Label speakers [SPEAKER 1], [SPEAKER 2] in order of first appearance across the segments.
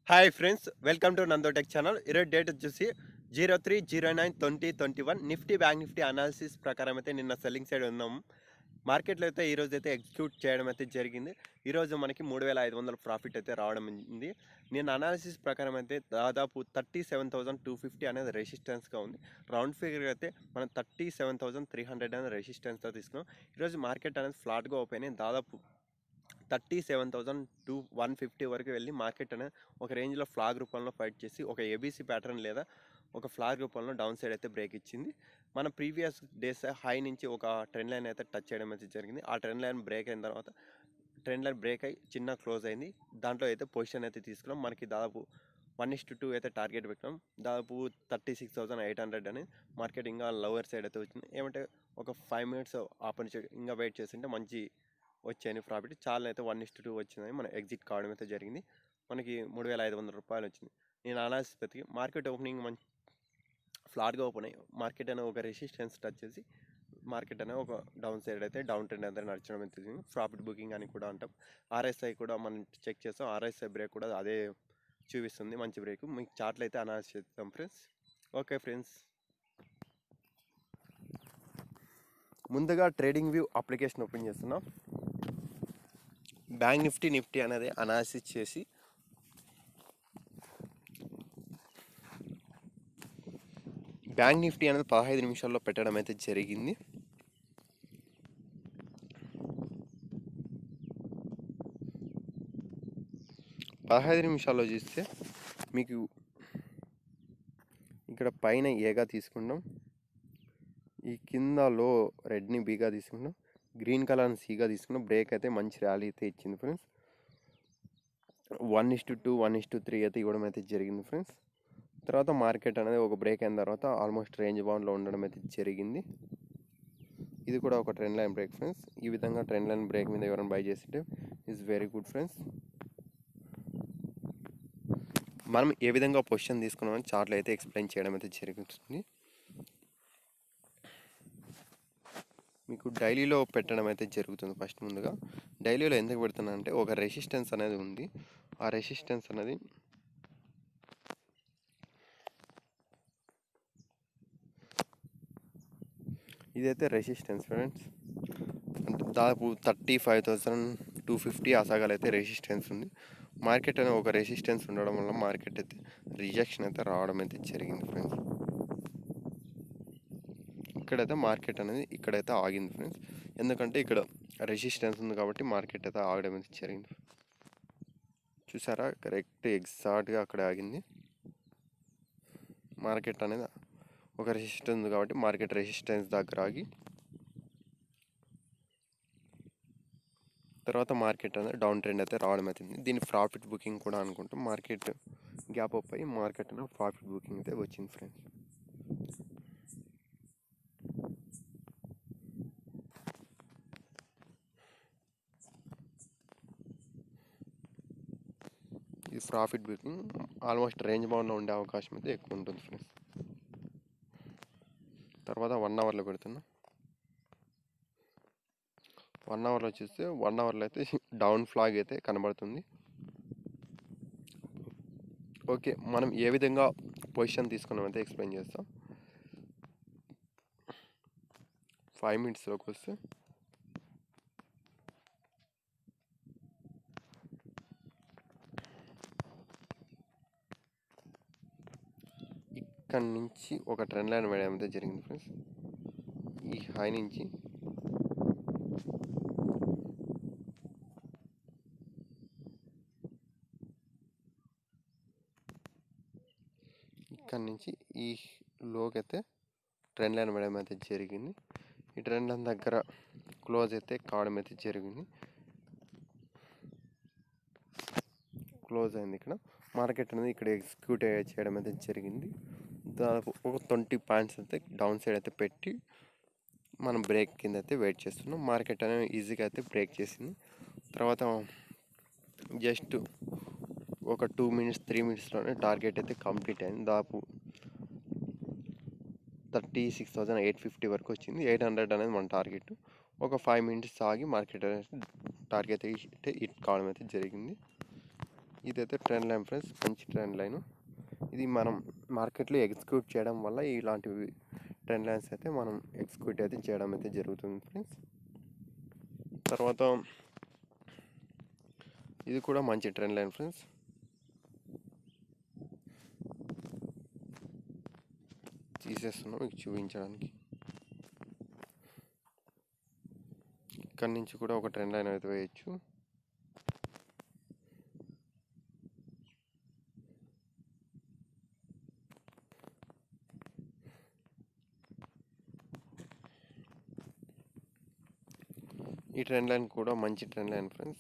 [SPEAKER 1] hi friends welcome to నందోటెక్ channel ఈరోజు date వచ్చేసి zero three zero nine twenty twenty one Nifty bank Nifty analysis ప్రకారం అయితే నిన్న సెల్లింగ్ సైడ్ ఉన్నాము మార్కెట్లో అయితే ఈరోజు అయితే ఎగ్జిక్యూట్ చేయడం అయితే జరిగింది ఈరోజు మనకి మూడు వేల ఐదు వందల ప్రాఫిట్ అయితే రావడం ఉంది నేను అనాలిసిస్ ప్రకారం అయితే దాదాపు thirty seven thousand two fifty అనేది రెసిస్టెన్స్గా ఉంది రౌండ్ ఫిగర్ అయితే మనం thirty seven thousand three hundred అనేది రెసిస్టెన్స్తో తీసుకున్నాం ఈరోజు మార్కెట్ అనేది ఫ్లాట్గా ఓపెన్ అయ్యి దాదాపు thirty seven thousand two one fifty వరకు వెళ్ళి మార్కెట్ అనేది ఒక రేంజ్లో ఫ్లాగ్ రూపంలో ఫైట్ చేసి ఒక ఏబీసీ ప్యాటర్న్ లేదా ఒక ఫ్లాగ్ రూపంలో డౌన్ సైడ్ అయితే బ్రేక్ ఇచ్చింది మన ప్రీవియస్ డేస్ హై నుంచి ఒక ట్రెండ్ లైన్ అయితే టచ్ చేయడం అయితే జరిగింది ఆ ట్రెండ్ లైన్ బ్రేక్ అయిన తర్వాత ట్రెండ్ లైన్ బ్రేక్ అయ్యి చిన్న క్లోజ్ అయింది దాంట్లో అయితే పొజిషన్ అయితే తీసుకున్నాం మనకి దాదాపు వన్ ఇస్ టూ అయితే టార్గెట్ పెట్టినాం దాదాపు thirty six thousand eight hundred అని మార్కెట్ ఇంకా లోవర్ సైడ్ అయితే వచ్చింది ఏమంటే ఒక ఫైవ్ మినిట్స్ ఆపర్చునిటీ ఇంకా వెయిట్ చేస్తుంటే మంచి వచ్చాయని ప్రాఫిట్ చాలా అయితే వన్ ఇస్ట్ టూ వచ్చిందని మన ఎగ్జిట్ కావడం అయితే జరిగింది మనకి మూడు వేల ఐదు వందల రూపాయలు వచ్చింది నేను అనాలిసిస్ పెతికి మార్కెట్ ఓపెనింగ్ మంచి ఫ్లాట్గా ఓపెన్ అయ్యి మార్కెట్ అనే ఒక రెసిస్టెన్స్ టచ్ చేసి మార్కెట్ అనే ఒక డౌన్ సైడ్ అయితే డౌన్ ట్రెండ్ అయితే నడచడం అయితే జరిగింది ప్రాఫిట్ బుకింగ్ అని కూడా అంటాం ఆర్ఎస్ఐ కూడా మనం చెక్ చేస్తాం ఆర్ఎస్ఐ బ్రేక్ కూడా అదే చూపిస్తుంది మంచి బ్రేక్ మీకు చార్ట్లు అయితే అనాలిసిస్ చేస్తాం ఫ్రెండ్స్ ఓకే ఫ్రెండ్స్ ముందుగా ట్రేడింగ్ వ్యూ అప్లికేషన్ ఓపెన్ చేస్తున్నాం బ్యాంక్ నిఫ్టీ నిఫ్టీ అనేది అనాలిసిస్ చేసి బ్యాంక్ నిఫ్టీ అనేది పదహైదు నిమిషాల్లో పెట్టడం అయితే జరిగింది పదహైదు నిమిషాల్లో చూస్తే మీకు ఇక్కడ పైన ఏగా తీసుకుంటాం ఈ కింద లో రెడ్ని బీగా తీసుకుంటాం గ్రీన్ కలర్ని సీగా తీసుకున్నాం బ్రేక్ అయితే మంచి ర్యాలీ అయితే ఇచ్చింది friends one is to two one is to three అయితే ఇవ్వడం అయితే జరిగింది ఫ్రెండ్స్ తర్వాత మార్కెట్ అనేది ఒక బ్రేక్ అయిన తర్వాత ఆల్మోస్ట్ రేంజ్ బౌండ్లో ఉండడం అయితే జరిగింది ఇది కూడా ఒక ట్రెండ్ లైన్ బ్రేక్ ఫ్రెండ్స్ ఈ విధంగా ట్రెండ్ లైన్ బ్రేక్ మీద ఎవరైనా బై చేస్తుంటే ఇస్ వెరీ గుడ్ ఫ్రెండ్స్ మనం ఏ విధంగా పొజిషన్ తీసుకున్నామని చార్ట్లో అయితే ఎక్స్ప్లెయిన్ చేయడం అయితే జరుగుతుంది మీకు డైలీలో పెట్టడం అయితే జరుగుతుంది ఫస్ట్ ముందుగా డైలీలో ఎందుకు పెడుతున్నా అంటే ఒక రెసిస్టెన్స్ అనేది ఉంది ఆ రెసిస్టెన్స్ అనేది ఇదైతే రెసిస్టెన్స్ ఫ్రెండ్స్ అంటే దాదాపు thirty five thousand two fifty అసాగాలు అయితే రెసిస్టెన్స్ ఉంది మార్కెట్ అనే ఒక రెసిస్టెన్స్ ఉండడం వల్ల మార్కెట్ అయితే రిజెక్షన్ అయితే రావడం అయితే జరిగింది ఫ్రెండ్స్ ఇక్కడైతే మార్కెట్ అనేది ఇక్కడైతే ఆగింది ఫ్రెండ్స్ ఎందుకంటే ఇక్కడ రెసిస్టెన్స్ ఉంది కాబట్టి మార్కెట్ అయితే ఆగడం అయితే జరిగింది చూసారా కరెక్ట్ ఎగ్జాక్ట్గా అక్కడ ఆగింది మార్కెట్ అనేది ఒక రెసిస్టెన్స్ ఉంది కాబట్టి మార్కెట్ రెసిస్టెన్స్ దగ్గర ఆగి తర్వాత మార్కెట్ అనేది డౌన్ ట్రెండ్ అయితే రావడం అవుతుంది దీని ప్రాఫిట్ బుకింగ్ కూడా అనుకుంటాం మార్కెట్ గ్యాప్ అప్ అయ్యి మార్కెట్ అనేది ప్రాఫిట్ బుకింగ్ అయితే వచ్చింది ఫ్రెండ్స్ ఇది ప్రాఫిట్ బుకింగ్ ఆల్మోస్ట్ రేంజ్ బౌండ్లో ఉండే అవకాశం అయితే ఎక్కువ ఉంటుంది ఫ్రెండ్స్ తర్వాత వన్ అవర్లో పెడుతున్నా వన్ అవర్లో చూస్తే వన్ అవర్లో అయితే డౌన్ ఫ్లాగ్ అయితే కనబడుతుంది ఓకే మనం ఏ విధంగా పొజిషన్ తీసుకున్నామైతే ఎక్స్ప్లెయిన్ చేస్తాం ఫైవ్ మినిట్స్లోకి వస్తే ఇక్కడ నుంచి ఒక ట్రెండ్ లైన్ వేయడం అయితే జరిగింది ఫ్రెండ్స్ ఈ హై నుంచి ఇక్కడ నుంచి ఈ లోకి అయితే ట్రెండ్ లైన్ వేయడం అయితే జరిగింది ఈ ట్రెండ్ లైన్ దగ్గర క్లోజ్ అయితే కావడం అయితే జరిగింది క్లోజ్ అయింది ఇక్కడ మార్కెట్ అనేది ఇక్కడ ఎగ్జిక్యూట్ చేయడం అయితే జరిగింది దాదాపు ఒక ట్వంటీ పాయింట్స్ అయితే డౌన్ సైడ్ అయితే పెట్టి మనం బ్రేక్ కింద అయితే వెయిట్ చేస్తున్నాం మార్కెట్ అనేది ఈజీగా అయితే బ్రేక్ చేసింది తర్వాత జస్ట్ ఒక టూ మినిట్స్ త్రీ మినిట్స్లోనే టార్గెట్ అయితే కంప్లీట్ అయింది దాదాపు thirty six thousand eight fifty వరకు వచ్చింది ఎయిట్ హండ్రెడ్ అనేది మన టార్గెట్ ఒక ఫైవ్ మినిట్స్ ఆగి మార్కెట్ అనేది టార్గెట్ అయితే హిట్ కావడం అయితే జరిగింది ఇదైతే ట్రెండ్ లైన్ ఫ్రెండ్స్ మంచి ట్రెండ్ లైన్ ఇది మనం మార్కెట్లో ఎగ్జిక్యూట్ చేయడం వల్ల ఇలాంటివి ట్రెండ్ లైన్స్ అయితే మనం ఎగ్జిక్యూట్ అయితే చేయడం అయితే జరుగుతుంది ఫ్రెండ్స్ తర్వాత ఇది కూడా మంచి ట్రెండ్ లైన్ ఫ్రెండ్స్ తీసేస్తున్నాం మీకు చూపించడానికి ఇక్కడి నుంచి కూడా ఒక ట్రెండ్ లైన్ అయితే వేయచ్చు ఈ ట్రెండ్ లైన్ కూడా మంచి ట్రెండ్ లైన్ ఫ్రెండ్స్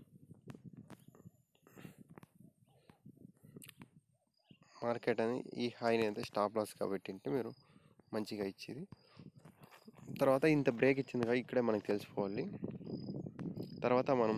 [SPEAKER 1] మార్కెట్ అని ఈ హైని అయితే స్టాప్ లాస్గా పెట్టింటే మీరు మంచిగా ఇచ్చేది తర్వాత ఇంత బ్రేక్ ఇచ్చింది కదా ఇక్కడే మనకు తెలిసిపోవాలి తర్వాత మనం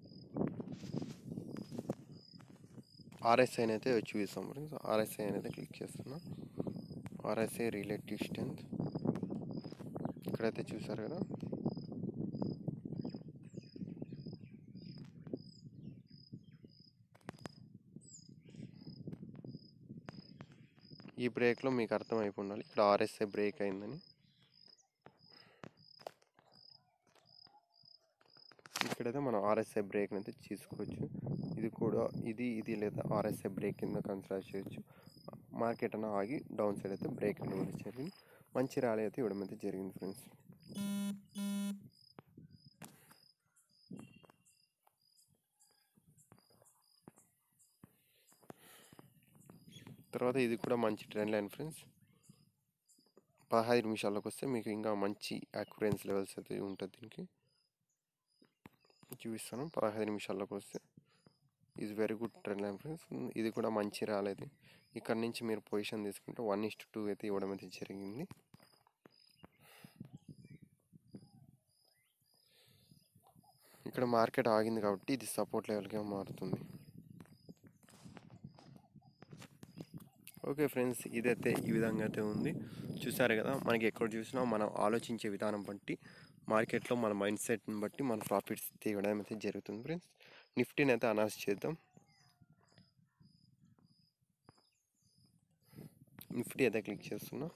[SPEAKER 1] ఆర్ఎస్ఐని అయితే చూపిస్తాం ఫ్రెండ్స్ ఆర్ఎస్ఐ అనేది క్లిక్ చేస్తున్నా ఆర్ఎస్ఐ రిలేటివ్ స్ట్రెంత్ ఇక్కడైతే చూసారు కదా ఈ బ్రేక్లో మీకు అర్థమైపోయి ఉండాలి ఇక్కడ ఆర్ఎస్ఐ బ్రేక్ అయిందని ఇక్కడైతే మనం ఆర్ఎస్ఐ బ్రేక్ అయితే తీసుకోవచ్చు ఇది కూడా ఇది ఇది లేదా ఆర్ఎస్ఐ బ్రేక్ కింద కన్సిడర్ చేయొచ్చు మార్కెట్ అన్న ఆగి డౌన్ సైడ్ అయితే బ్రేక్ ఇవ్వడం జరిగింది మంచి ర్యాలీ అయితే ఇవ్వడం అయితే జరిగింది ఫ్రెండ్స్ తర్వాత ఇది కూడా మంచి ట్రెండ్ లైన్ ఫ్రెండ్స్ పదహైదు నిమిషాల్లోకి వస్తే మీకు ఇంకా మంచి అక్యురెన్స్ లెవెల్స్ అయితే ఉంటుంది దీనికి చూపిస్తాను పదహైదు నిమిషాల్లోకి వస్తే is very good trend line friends ఇది కూడా మంచి రాలేదు ఇక్కడ నుంచి మీరు పొజిషన్ తీసుకుంటే వన్ ఇస్ట్ టూ అయితే ఇవ్వడం అయితే జరిగింది ఇక్కడ మార్కెట్ ఆగింది కాబట్టి ఇది సపోర్ట్ లెవెల్గా మారుతుంది ఓకే ఫ్రెండ్స్ ఇదైతే ఈ విధంగా అయితే ఉంది చూసారు కదా మనకి ఎక్కడ చూసినా మనం ఆలోచించే విధానం బట్టి మార్కెట్లో మన మైండ్ సెట్ని బట్టి మన ప్రాఫిట్స్ తీయడం అయితే జరుగుతుంది ఫ్రెండ్స్ నిఫ్టీని అయితే అనౌన్స్ చేద్దాం నిఫ్టీ అయితే క్లిక్ చేస్తున్నా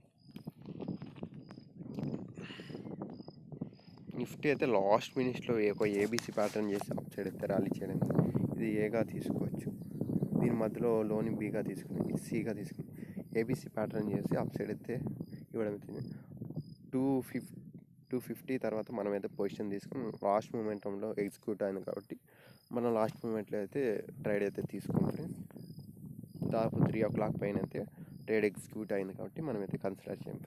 [SPEAKER 1] నిఫ్టీ అయితే లాస్ట్ మినిట్స్లో ఒక ఏబీసీ ప్యాటర్న్ చేసి అప్ సైడ్ అయితే ర్యాలీ చేయడం ఇది ఏగా తీసుకోవచ్చు దీని మధ్యలో లోని బీగా తీసుకుని సిగా తీసుకుని ఏబీసీ ప్యాటర్న్ చేసి అప్ సైడ్ అయితే ఇవ్వడం అవుతుంది టూ ఫిఫ్ టూ ఫిఫ్టీ తర్వాత మనం అయితే పొజిషన్ తీసుకుని లాస్ట్ మూమెంటంలో ఎగ్జిక్యూట్ అయింది కాబట్టి మనం లాస్ట్ మూమెంట్లో అయితే ట్రేడ్ అయితే తీసుకోం ఫ్రెండ్స్ దాదాపు త్రీ ఓ క్లాక్ పైన అయితే ట్రేడ్ ఎగ్జిక్యూట్ అయింది కాబట్టి మనం అయితే కన్సిడర్ చేయం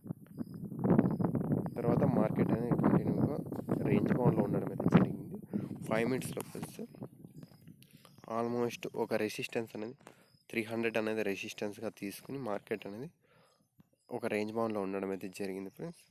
[SPEAKER 1] తర్వాత మార్కెట్ అనేది కంటిన్యూగా రేంజ్ బౌండ్లో ఉండడం అయితే జరిగింది ఫైవ్ మినిట్స్లో వస్తే ఆల్మోస్ట్ ఒక రెసిస్టెన్స్ అనేది త్రీ హండ్రెడ్ అనేది రెసిస్టెన్స్గా తీసుకుని మార్కెట్ అనేది ఒక రేంజ్ బౌండ్లో ఉండడం అయితే జరిగింది ఫ్రెండ్స్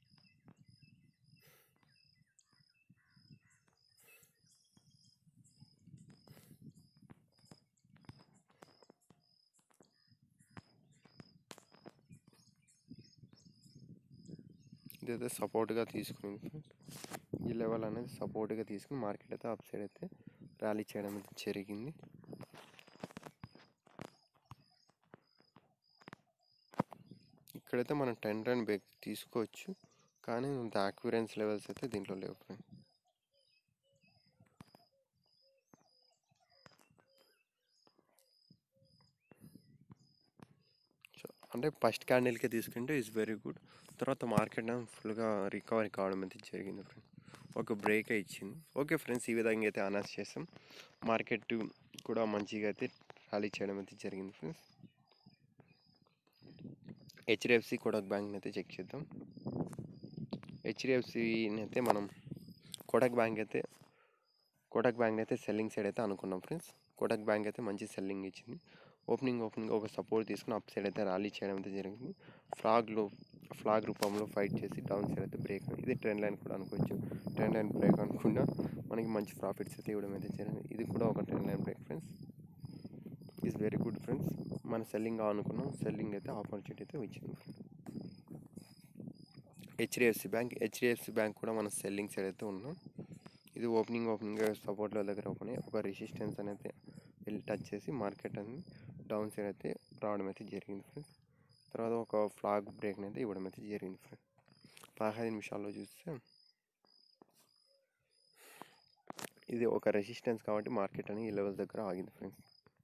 [SPEAKER 1] ఇదైతే సపోర్ట్గా తీసుకుని ఈ లెవెల్ అనేది సపోర్ట్గా తీసుకుని మార్కెట్ అయితే అప్ సైడ్ అయితే ర్యాలీ చేయడం అయితే జరిగింది ఇక్కడైతే మనం టెన్ రన్ బ్రేక్ తీసుకోవచ్చు కానీ అంత యాక్యురెన్స్ లెవెల్స్ అయితే దీంట్లో లేవు ఫ్రెండ్ అంటే ఫస్ట్ క్యాండిల్కే తీసుకుంటే ఈజ్ వెరీ గుడ్ తర్వాత మార్కెట్ ఫుల్గా రికవరీ కావడం అయితే జరిగింది ఫ్రెండ్ ఒక బ్రేక్ ఇచ్చింది ఓకే ఫ్రెండ్స్ ఈ విధంగా అయితే అనౌన్స్ చేసాం మార్కెట్ కూడా మంచిగా అయితే ర్యాలీ చేయడం అయితే జరిగింది ఫ్రెండ్స్ హెచ్డిఎఫ్సి కోడక్ బ్యాంక్ని అయితే చెక్ చేద్దాం హెచ్డిఎఫ్సిని అయితే మనం కోటక్ బ్యాంక్ అయితే కోటక్ బ్యాంక్ అయితే సెల్లింగ్ సైడ్ అయితే అనుకున్నాం ఫ్రెండ్స్ కోటక్ బ్యాంక్ అయితే మంచి సెల్లింగ్ ఇచ్చింది ఓపెనింగ్ ఓపెనింగ్ ఒక సపోర్ట్ తీసుకుని అప్ సైడ్ అయితే ర్యాలీ చేయడం అయితే జరిగింది ఫ్లాగ్లో ఫ్లాగ్ రూపంలో ఫైట్ చేసి డౌన్ సైడ్ అయితే బ్రేక్ ఇది ట్రెండ్ లైన్ కూడా అనుకోవచ్చు ట్రెండ్ లైన్ బ్రేక్ అనుకున్నా మనకి మంచి ప్రాఫిట్స్ అయితే ఇవ్వడం అయితే జరిగింది ఇది కూడా ఒక trend line break friends is very good friends మన సెల్లింగ్ అనుకున్నాం సెల్లింగ్ అయితే ఆపర్చునిటీ అయితే వచ్చింది హెచ్డిఎఫ్సి బ్యాంక్ హెచ్డిఎఫ్సి బ్యాంక్ కూడా మన సెల్లింగ్ సైడ్ అయితే ఉన్నాం ఇది ఓపెనింగ్ ఓపెనింగ్ సపోర్ట్ లెవెల్ దగ్గర ఓపెన్ అయ్యి ఒక రెసిస్టెన్స్ అనేది వెళ్ళి టచ్ చేసి మార్కెట్ అనేది డౌన్ సైడ్ అయితే రావడం అయితే జరిగింది ఫ్రెండ్స్ తర్వాత ఒక ఫ్లాగ్ బ్రేక్ అయితే ఇవ్వడం అయితే జరిగింది ఫ్రెండ్స్ పదహైదు నిమిషాల్లో చూస్తే ఇది ఒక రెసిస్టెన్స్ కాబట్టి మార్కెట్ అని ఈ లెవెల్ దగ్గర ఆగింది ఫ్రెండ్స్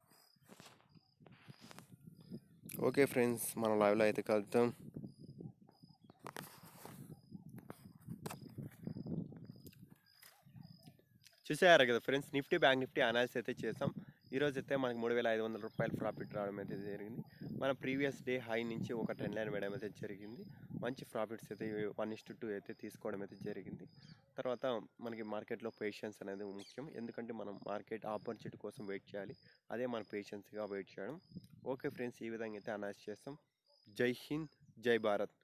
[SPEAKER 1] ఓకే ఫ్రెండ్స్ మన లైవ్లో అయితే కలుద్దాం చూసారు కదా friends Nifty bank Nifty analysis అయితే చేసాం ఈరోజు అయితే మనకి మూడు వేల ఐదు వందల రూపాయలు ప్రాఫిట్ రావడం అయితే జరిగింది మన ప్రీవియస్ డే హై నుంచి ఒక ట్రెండ్ లైన్ వేయడం అయితే జరిగింది మంచి ప్రాఫిట్స్ అయితే వన్ ఇస్ టూ అయితే తీసుకోవడం అయితే జరిగింది తర్వాత మనకి మార్కెట్లో పేషెన్స్ అనేది ముఖ్యం ఎందుకంటే మనం మార్కెట్ ఆపర్చునిటీ కోసం వెయిట్ చేయాలి అదే మన పేషెన్స్గా వెయిట్ చేయడం ఓకే ఫ్రెండ్స్ ఈ విధంగా అయితే అనాలిసిస్ చేస్తాం జై హింద్ జై భారత్